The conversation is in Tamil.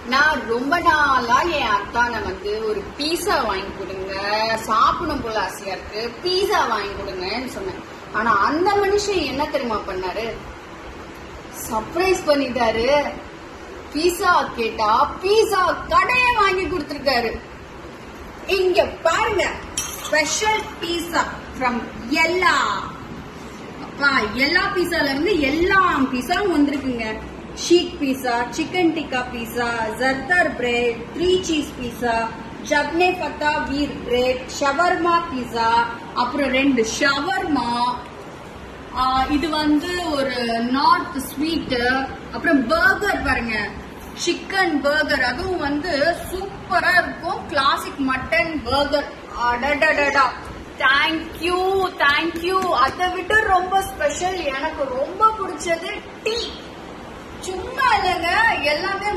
நான் ரொம்ப நாளா என் அத்தானை வந்து ஒரு பீஸா வாங்கி கொடுங்க சாப்பிடணும் போல ஆசையா இருக்கு பீஸா வாங்கி கொடுங்கன்னு சொன்னேன் ஆனா அந்த மனுஷன் என்ன தெரியுமா பண்ணாரு சர்ப்ரைஸ் பண்ணிட்டாரு பீஸா கேட்டா பீஸா கடையை வாங்கி கொடுத்திருக்காரு இங்க பாருங்க ஸ்பெஷல் பீஸா ஃப்ரம் எல்லா அப்பா எல்லா பீஸால இருந்து எல்லா பீஸாவும் வந்திருக்குங்க sheet pizza chicken tikka pizza ஜர்தர் பிரெட் த்ரீ சீஸ் பீஸா ஜப்னே பத்தா வீர் பிரெட் ஷவர்மா பீஸா அப்புறம் ரெண்டு ஷவர்மா இது வந்து ஒரு நார்த் ஸ்வீட் அப்புறம் பர்கர் பாருங்க சிக்கன் பர்கர் அதுவும் வந்து சூப்பரா இருக்கும் கிளாசிக் மட்டன் பர்கர் அடடடடா தேங்க்யூ தேங்க்யூ அதை விட ரொம்ப ஸ்பெஷல் எனக்கு ரொம்ப பிடிச்சது டீ சும்மா இல்லைங்க எல்லாமே